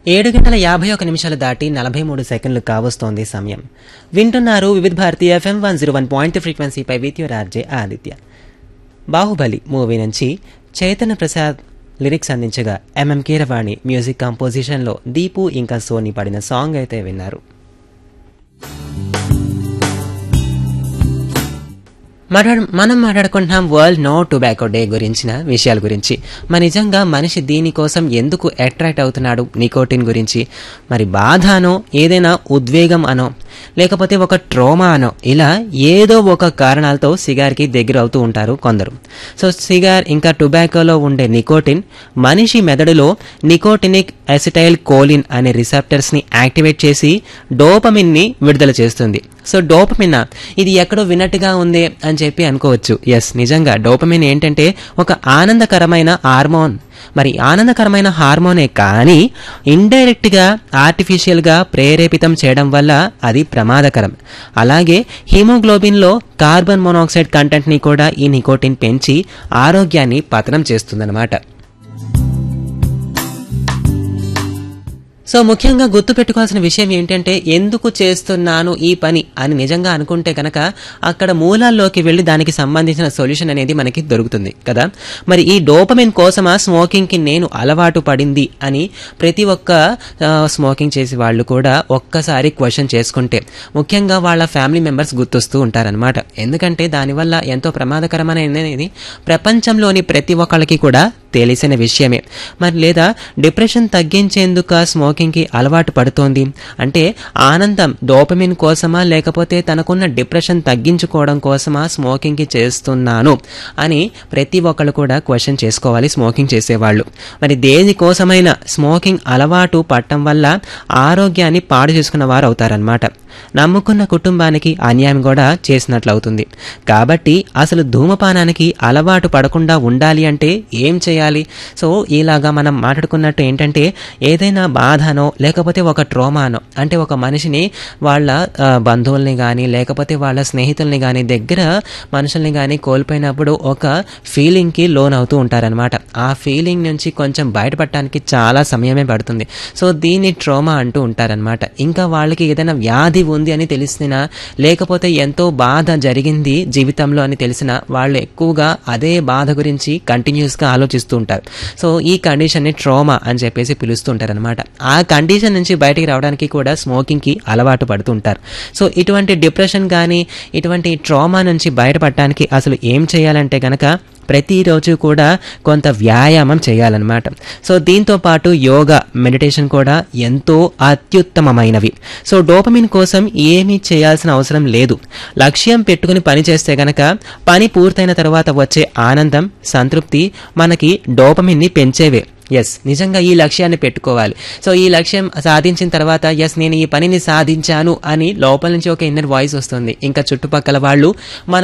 ఏడు గంటల యాభై ఒక నిమిషాలు దాటి నలభై మూడు సెకండ్లు కావస్తోంది సమయం వింటున్నారు Vividh Bharati FM one zero one point ఫ్రీక్వెన్సీపై with your RJ Aditya Baahubali movie నుంచి చైతన్య ప్రసాద్ లిరిక్స్ అందించగా ఎంఎం కీరవాణి మ్యూజిక్ కంపోజిషన్లో దీపు ఇంకా సోని పాడిన సాంగ్ అయితే విన్నారు మాట్లాడ మనం మాట్లాడుకుంటున్నాం వరల్డ్ నో టొబాకో డే గురించిన విషయాల గురించి మరి నిజంగా మనిషి దీనికోసం ఎందుకు అట్రాక్ట్ అవుతున్నాడు నికోటిన్ గురించి మరి బాధ అనో ఏదైనా ఉద్వేగం అనో లేకపోతే ఒక ట్రోమా అనో ఇలా ఏదో ఒక కారణాలతో సిగార్కి దగ్గర అవుతూ ఉంటారు కొందరు సో సిగార్ ఇంకా టొబాకోలో ఉండే నికోటిన్ మనిషి మెదడులో నికోటినిక్ అసిటైల్ కోలిన్ అనే రిసెప్టర్స్ని యాక్టివేట్ చేసి డోపమిన్ని విడుదల చేస్తుంది సో డోపమిన్ ఇది ఎక్కడో విన్నట్టుగా ఉంది అని చెప్పి అనుకోవచ్చు ఎస్ నిజంగా డోపమిన్ ఏంటంటే ఒక ఆనందకరమైన హార్మోన్ మరి ఆనందకరమైన హార్మోనే కానీ ఇండైరెక్ట్గా ఆర్టిఫిషియల్గా ప్రేరేపితం చేయడం వల్ల అది ప్రమాదకరం అలాగే హీమోగ్లోబిన్లో కార్బన్ మోనాక్సైడ్ కంటెంట్ని కూడా ఈ నికోటిన్ పెంచి ఆరోగ్యాన్ని పతనం చేస్తుందన్నమాట సో ముఖ్యంగా గుర్తుపెట్టుకోవాల్సిన విషయం ఏంటంటే ఎందుకు చేస్తున్నాను ఈ పని అని నిజంగా అనుకుంటే కనుక అక్కడ మూలాల్లోకి వెళ్ళి దానికి సంబంధించిన సొల్యూషన్ అనేది మనకి దొరుకుతుంది కదా మరి ఈ డోపమిన్ కోసమా స్మోకింగ్కి నేను అలవాటు పడింది అని ప్రతి ఒక్క ఆ, స్మోకింగ్ చేసే వాళ్ళు కూడా ఒక్కసారి క్వశ్చన్ చేసుకుంటే ముఖ్యంగా వాళ్ళ ఫ్యామిలీ మెంబర్స్ గుర్తొస్తూ ఉంటారనమాట ఎందుకంటే దానివల్ల ఎంతో ప్రమాదకరమైనది ప్రపంచంలోని ప్రతి ఒక్కళ్ళకి కూడా తెలిసిన విషయమే మరి లేదా డిప్రెషన్ తగ్గించేందుకు ఆ స్మోకింగ్కి అలవాటు పడుతోంది అంటే ఆనందం డోపమిన్ కోసమా లేకపోతే తనకున్న డిప్రెషన్ తగ్గించుకోవడం కోసమా స్మోకింగ్కి చేస్తున్నాను అని ప్రతి ఒక్కళ్ళు కూడా క్వశ్చన్ చేసుకోవాలి స్మోకింగ్ చేసేవాళ్ళు మరి దేనికోసమైనా స్మోకింగ్ అలవాటు పట్టడం వల్ల ఆరోగ్యాన్ని పాడు చేసుకున్న వారు అవుతారనమాట నమ్ముకున్న కుటుంబానికి అన్యాయం కూడా చేసినట్లు అవుతుంది కాబట్టి అసలు ధూమపానానికి అలవాటు పడకుండా ఉండాలి అంటే ఏం చేయాలి సో ఇలాగా మనం మాట్లాడుకున్నట్టు ఏంటంటే ఏదైనా బాధనో లేకపోతే ఒక ట్రోమానో అంటే ఒక మనిషిని వాళ్ళ ఆ, బంధువుల్ని కానీ లేకపోతే వాళ్ళ స్నేహితుల్ని కానీ దగ్గర మనుషుల్ని కానీ కోల్పోయినప్పుడు ఒక ఫీలింగ్కి లోన్ అవుతూ ఉంటారనమాట ఆ ఫీలింగ్ నుంచి కొంచెం బయటపడటానికి చాలా సమయమే పడుతుంది సో దీన్ని ట్రోమా అంటూ ఉంటారనమాట ఇంకా వాళ్ళకి ఏదైనా వ్యాధి ఉంది అని తెలిసినా లేకపోతే ఎంతో బాధ జరిగింది జీవితంలో అని తెలిసినా వాళ్ళు ఎక్కువగా అదే బాధ గురించి కంటిన్యూస్గా ఆలోచిస్తూ ఉంటారు సో ఈ కండిషన్ని ట్రోమా అని చెప్పేసి పిలుస్తూ ఉంటారనమాట ఆ కండిషన్ నుంచి బయటికి రావడానికి కూడా స్మోకింగ్కి అలవాటు పడుతుంటారు సో ఇటువంటి డిప్రెషన్ కానీ ఇటువంటి ట్రామా నుంచి బయటపడటానికి అసలు ఏం చేయాలంటే గనక ప్రతిరోజు కూడా కొంత వ్యాయామం చేయాలన్నమాట సో దీంతో పాటు యోగా మెడిటేషన్ కూడా ఎంతో అత్యుత్తమమైనవి సో డోపమిన్ కోసం ఏమీ చేయాల్సిన అవసరం లేదు లక్ష్యం పెట్టుకుని పని చేస్తే గనక పని పూర్తయిన తర్వాత వచ్చే ఆనందం సంతృప్తి మనకి డోపమిన్ని పెంచేవే ఎస్ నిజంగా ఈ లక్ష్యాన్ని పెట్టుకోవాలి సో ఈ లక్ష్యం సాధించిన తర్వాత ఎస్ నేను ఈ పనిని సాధించాను అని లోపల నుంచి ఒక ఇన్నర్ వాయిస్ వస్తుంది ఇంకా చుట్టుపక్కల వాళ్ళు మన